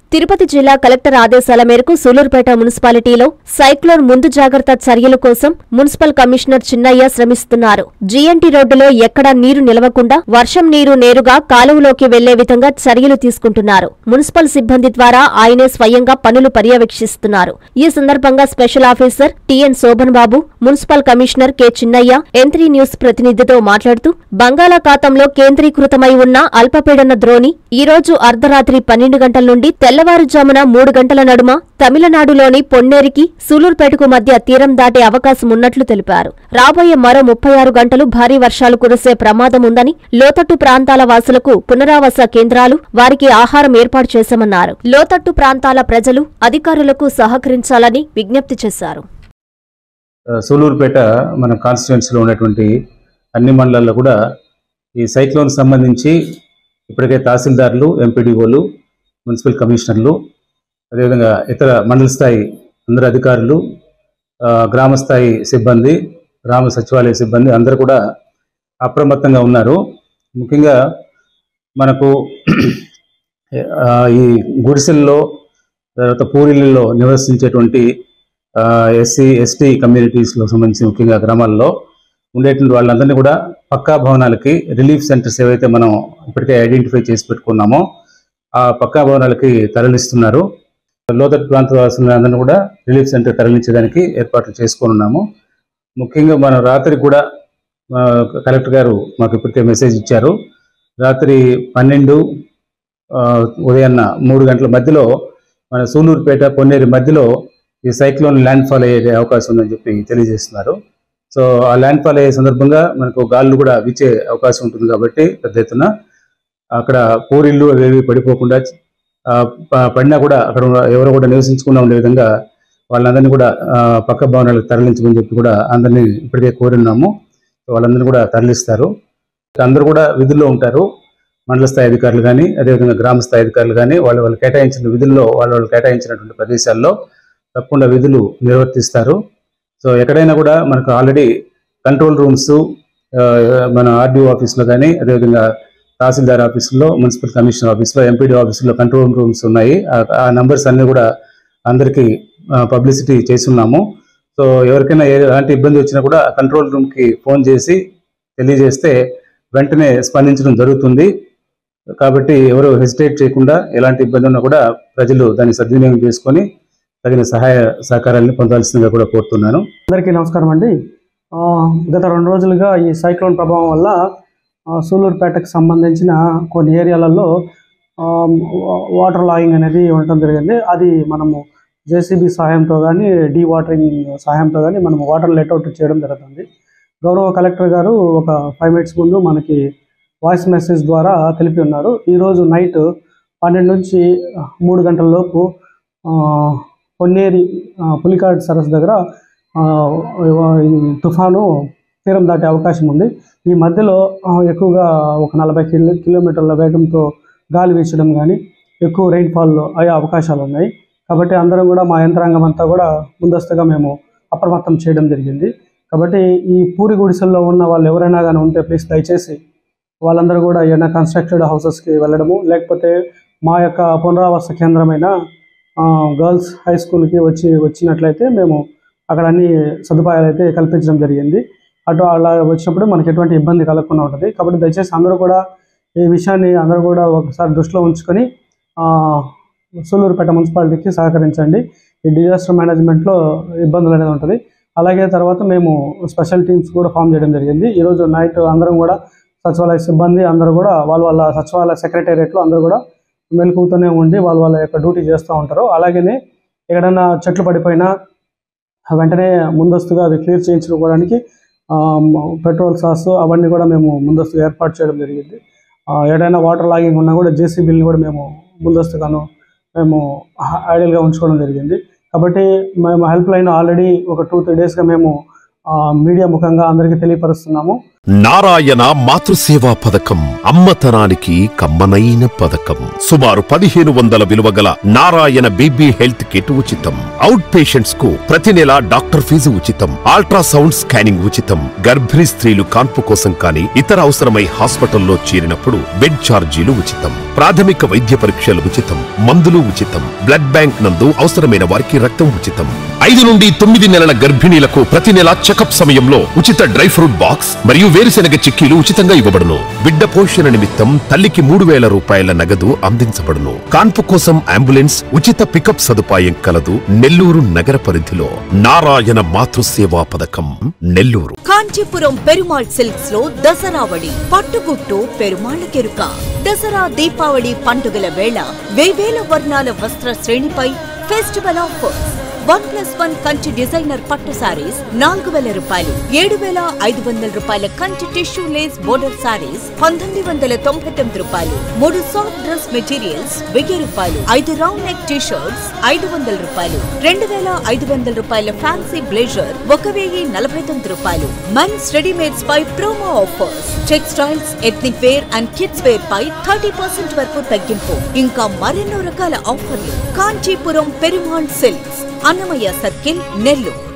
తిరుపతి జిల్లా కలెక్టర్ ఆదేశాల మేరకు సూలూరుపేట మున్సిపాలిటీలో సైక్లోన్ ముందు జాగ్రత్త చర్యల కోసం మున్సిపల్ కమిషనర్ చిన్నయ్య శ్రమిస్తున్నారు జీఎన్టీ రోడ్డులో ఎక్కడా నీరు నిలవకుండా వర్షం నీరు నేరుగా కాలువలోకి వెళ్లే విధంగా చర్యలు తీసుకుంటున్నారు మున్సిపల్ సిబ్బంది ద్వారా ఆయనే స్వయంగా పనులు పర్యవేక్షిస్తున్నారు ఈ సందర్భంగా special officer TN Shobhan Babu municipal commissioner K Chinnayya M three news ప్రతినిధితో మాట్లాడుతూ బంగాళాఖాతంలో కేంద్రీకృతమై ఉన్న అల్పపీడన ద్రోణి ఈ రోజు అర్ధరాత్రి పన్నెండు గంటల నుండి తెల్లవారుజామున మూడు గంటల నడుమ తమిళనాడులోని పొన్నేరికి సూలూరుపేటకు మధ్య తీరం దాటే అవకాశం ఉన్నట్లు తెలిపారు రాబోయే మరో ముప్పై ఆరు గంటలు భారీ వర్షాలు కురిసే ప్రమాదం ఉందని లోతట్టు ప్రాంతాల వాసులకు పునరావాస కేంద్రాలు వారికి ఆహారం ఏర్పాటు చేశామన్నారు లోతట్టు ప్రాంతాల ప్రజలు అధికారులకు సహకరించాలని విజ్ఞప్తి చేశారు ఆ, సూలూరుపేట మన కాన్స్టిట్యున్సీలో ఉన్నటువంటి అన్ని మండలాల్లో కూడా ఈ సైక్లోన్ సంబంధించి ఇప్పటికే తహసీల్దార్లు ఎంపీడీఓలు మున్సిపల్ కమిషనర్లు అదేవిధంగా ఇతర మండల స్థాయి అందరు అధికారులు ఆ, గ్రామ స్థాయి సిబ్బంది గ్రామ సచివాలయ సిబ్బంది అందరూ కూడా అప్రమత్తంగా ఉన్నారు ముఖ్యంగా మనకు ఆ, ఈ గుడిసెల్లో తర్వాత పూరిళ్ళలో నివసించేటువంటి ఎస్సీ ఎస్టీ కమ్యూనిటీస్లో సంబంధించి ముఖ్యంగా గ్రామాల్లో ఉండేటువంటి వాళ్ళందరినీ కూడా పక్కా భవనాలకి రిలీఫ్ సెంటర్స్ ఏవైతే మనం ఇప్పటికే ఐడెంటిఫై చేసి పెట్టుకున్నామో ఆ పక్కా భవనాలకి తరలిస్తున్నారు లోతట్టు ప్రాంత వాసులందరినీ కూడా రిలీఫ్ సెంటర్ తరలించడానికి ఏర్పాట్లు చేసుకొని ఉన్నాము ముఖ్యంగా మనం రాత్రి కూడా ఆ, కలెక్టర్ గారు మాకు ఇప్పటికే మెసేజ్ ఇచ్చారు రాత్రి పన్నెండు ఆ, ఉదయాన్న మూడు గంటల మధ్యలో మన సూలూరుపేట పొన్నేరు మధ్యలో ఈ సైక్లోన్ ల్యాండ్ ఫాల్ అయ్యే అవకాశం ఉందని చెప్పి తెలియజేస్తున్నారు సో ఆ ల్యాండ్ ఫాల్ అయ్యే సందర్భంగా మనకు గాలులు కూడా వీచే అవకాశం ఉంటుంది కాబట్టి పెద్ద ఎత్తున అక్కడ పూరిళ్ళు అవేవి పడిపోకుండా ఆ, ప- పడినా కూడా అక్కడ ఉన్న- ఎవరు కూడా నివసించకుండా ఉండే విధంగా వాళ్ళందరినీ కూడా ఆ, పక్క భవనాలకు తరలించమని చెప్పి కూడా అందరినీ ఇప్పటికే కోరున్నాము వాళ్ళందరినీ కూడా తరలిస్తారు అందరూ కూడా విధుల్లో ఉంటారు మండల స్థాయి అధికారులు కానీ అదేవిధంగా గ్రామ స్థాయి అధికారులు కానీ వాళ్ళు వాళ్ళు కేటాయించిన విధుల్లో వాళ్ళు వాళ్ళు కేటాయించినటువంటి ప్రదేశాల్లో తప్పకుండా విధులు నిర్వర్తిస్తారు సో ఎక్కడైనా కూడా మనకు ఆల్రెడీ కంట్రోల్ రూమ్స్ మన ఆర్డీఓ ఆఫీస్లో కానీ అదేవిధంగా తహసీల్దార్ ఆఫీసులో మున్సిపల్ కమిషనర్ ఆఫీస్లో ఎంపీడీ ఆఫీసులో కంట్రోల్ రూమ్స్ ఉన్నాయి ఆ- ఆ నంబర్స్ అన్ని కూడా అందరికీ పబ్లిసిటీ చేస్తున్నాము సో ఎవరికైనా ఏ- ఎలాంటి ఇబ్బంది వచ్చినా కూడా ఆ కంట్రోల్ రూమ్కి ఫోన్ చేసి తెలియజేస్తే వెంటనే స్పందించడం జరుగుతుంది కాబట్టి ఎవరు హెసిటేట్ చేయకుండా ఎలాంటి ఇబ్బంది ఉన్నా కూడా ప్రజలు దాన్ని సద్వినియోగం చేసుకొని తగిన సహాయ సహకారాలను పొందాల్సిందిగా కూడా కోరుతున్నాను అందరికీ నమస్కారం అండి ఆ, గత రెండు రోజులుగా ఈ సైక్లోన్ ప్రభావం వల్ల ఆ, సూలూరుపేటకు సంబంధించిన కొన్ని ఏరియాలలో ఆ, వా- వాటర్ లాగింగ్ అనేది ఉండటం జరిగింది అది మనము జేసీబీ సహాయంతో కానీ డీ వాటరింగ్ సహాయంతో కానీ మనము వాటర్ లెట్అవుట్ చేయడం జరుగుతుంది గౌరవ కలెక్టర్ గారు ఒక ఫైవ్ మినిట్స్ ముందు మనకి వాయిస్ మెసేజ్ ద్వారా తెలిపి ఉన్నారు ఈరోజు నైట్ పన్నెండు నుంచి మూడు గంటల లోపు ఆ, పొన్నేరి ఆ, పులికాట్ సరస్సు దగ్గర ఆ, ఈ తుఫాను తీరం దాటే అవకాశం ఉంది ఈ మధ్యలో ఆ, ఎక్కువగా ఒక నలభై కిలో కిలోమీటర్ల వేగంతో గాలి వీచడం కానీ ఎక్కువ రెయిన్ఫాల్ అయ్యే అవకాశాలు ఉన్నాయి కాబట్టి అందరం కూడా మా యంత్రాంగం అంతా కూడా ముందస్తుగా మేము అప్రమత్తం చేయడం జరిగింది కాబట్టి ఈ పూరి గుడిసెల్లో ఉన్న వాళ్ళు ఎవరైనా కానీ ఉంటే ప్లీజ్ దయచేసి వాళ్ళందరూ కూడా ఏమైనా కన్స్ట్రక్టెడ్ హౌసెస్కి వెళ్ళడము లేకపోతే మా యొక్క పునరావాస కేంద్రమైన ఆ, గర్ల్స్ హై స్కూల్కి వచ్చి వచ్చినట్లయితే మేము అక్కడ అన్ని సదుపాయాలు అయితే కల్పించడం జరిగింది అటు అలా వచ్చినప్పుడు మనకి ఎటువంటి ఇబ్బంది కలగకుండా ఉంటుంది కాబట్టి దయచేసి అందరూ కూడా ఈ విషయాన్ని అందరూ కూడా ఒకసారి దృష్టిలో ఉంచుకొని ఆ, సూలూరుపేట మున్సిపాలిటీకి సహకరించండి ఈ డిజాస్టర్ మేనేజ్మెంట్లో ఇబ్బందులు అనేది ఉంటుంది అలాగే తర్వాత మేము స్పెషల్ టీమ్స్ కూడా ఫామ్ చేయడం జరిగింది ఈరోజు నైట్ అందరం కూడా సచివాలయ సిబ్బంది అందరూ కూడా వాళ్ళ వాళ్ళ సచివాలయ సెక్రటేరియట్లో అందరూ కూడా మెలకుతూనే ఉండి వాళ్ళ వాళ్ళ యొక్క డ్యూటీ చేస్తూ ఉంటారు అలాగనే ఎక్కడైనా చెట్లు పడిపోయినా వెంటనే ముందస్తుగా అది క్లియర్ చేయించుకోవడానికి ఆ, పెట్రోల్ సాస్ అవన్నీ కూడా మేము ముందస్తుగా ఏర్పాటు చేయడం జరిగింది ఆ, ఏదైనా వాటర్ లాగింగ్ ఉన్నా కూడా జేసీబీని కూడా మేము ముందస్తుగాను మేము ఐడియల్గా ఉంచుకోవడం జరిగింది కాబట్టి మేము హెల్ప్ లైన్ ఆల్రెడీ ఒక టూ త్రీ డేస్గా మేము ఆ, మీడియా ముఖంగా అందరికీ తెలియపరుస్తున్నాము నారాయణ మాతృసేవా పథకం అమ్మతనానికి కమ్మనైన పథకం సుమారు పదిహేను వందల విలువ గల నారాయణ బీబీ హెల్త్ కిట్ ఉచితం అవుట్ పేషెంట్స్ కు ప్రతి నెల డాక్టర్ ఫీజు ఉచితం అల్ట్రాసౌండ్ స్కానింగ్ ఉచితం గర్భిణీ స్త్రీలు కాన్పు కోసం కానీ ఇతర అవసరమై హాస్పిటల్లో చేరినప్పుడు బెడ్ ఛార్జీలు ఉచితం ప్రాథమిక వైద్య పరీక్షలు ఉచితం మందులు ఉచితం బ్లడ్ బ్యాంక్ నందు అవసరమైన వారికి రక్తం ఉచితం ఐదు నుండి తొమ్మిది నెలల గర్భిణీలకు ప్రతి నెల చెకప్ సమయంలో ఉచిత డ్రై ఫ్రూట్ బాక్స్ మరియు వేరుశెనగ చిక్కీలు ఉచితంగా ఇవ్వబడును బిడ్డ పోషణ నిమిత్తం తల్లికి మూడు వేల రూపాయల నగదు అందించబడును కాన్పు కోసం అంబులెన్స్ ఉచిత పికప్ సదుపాయం కలదు నెల్లూరు నగర పరిధిలో నారాయణ మాతృసేవా పథకం నెల్లూరు కాంచీపురం పెరుమాళ్ సిల్క్స్ లో దసరావళి పట్టుగుట్టు పెరుమాళ్ కెరుక దసరా దీపావళి పండుగల వేళ వేవేల వర్ణాల వస్త్ర శ్రేణిపై festival offers one plus one Kanchi designer పట్టు సారీస్ నాలుగు వేల రూపాయలు ఏడు వేల ఐదు వందల రూపాయల Kanchi tissue lace border sarees పంతొమ్మిది వందల తొంభై తొమ్మిది రూపాయలు మూడు సాఫ్ట్ డ్రెస్ మెటీరియల్స్ వెయ్యి రూపాయలు ఐదు రౌండ్ నెక్ టీ షర్ట్స్ ఐదు వందల రూపాయలు రెండు వేల ఐదు వందల రూపాయల ఫ్యాన్సీ బ్లేజర్ ఒక వెయ్యి నలభై తొమ్మిది రూపాయలు మెన్స్ రెడీమేడ్స్ పై promo offers textiles ethnic wear and kids wear పై థర్టీ పర్సెంట్ వరకు తగ్గింపు ఇంకా మరెన్నో రకాల ఆఫర్లు కాంచీపురం పెరుమాళ్ సిల్క్స్ అన్నమయ్య సర్కిల్ నెల్లూరు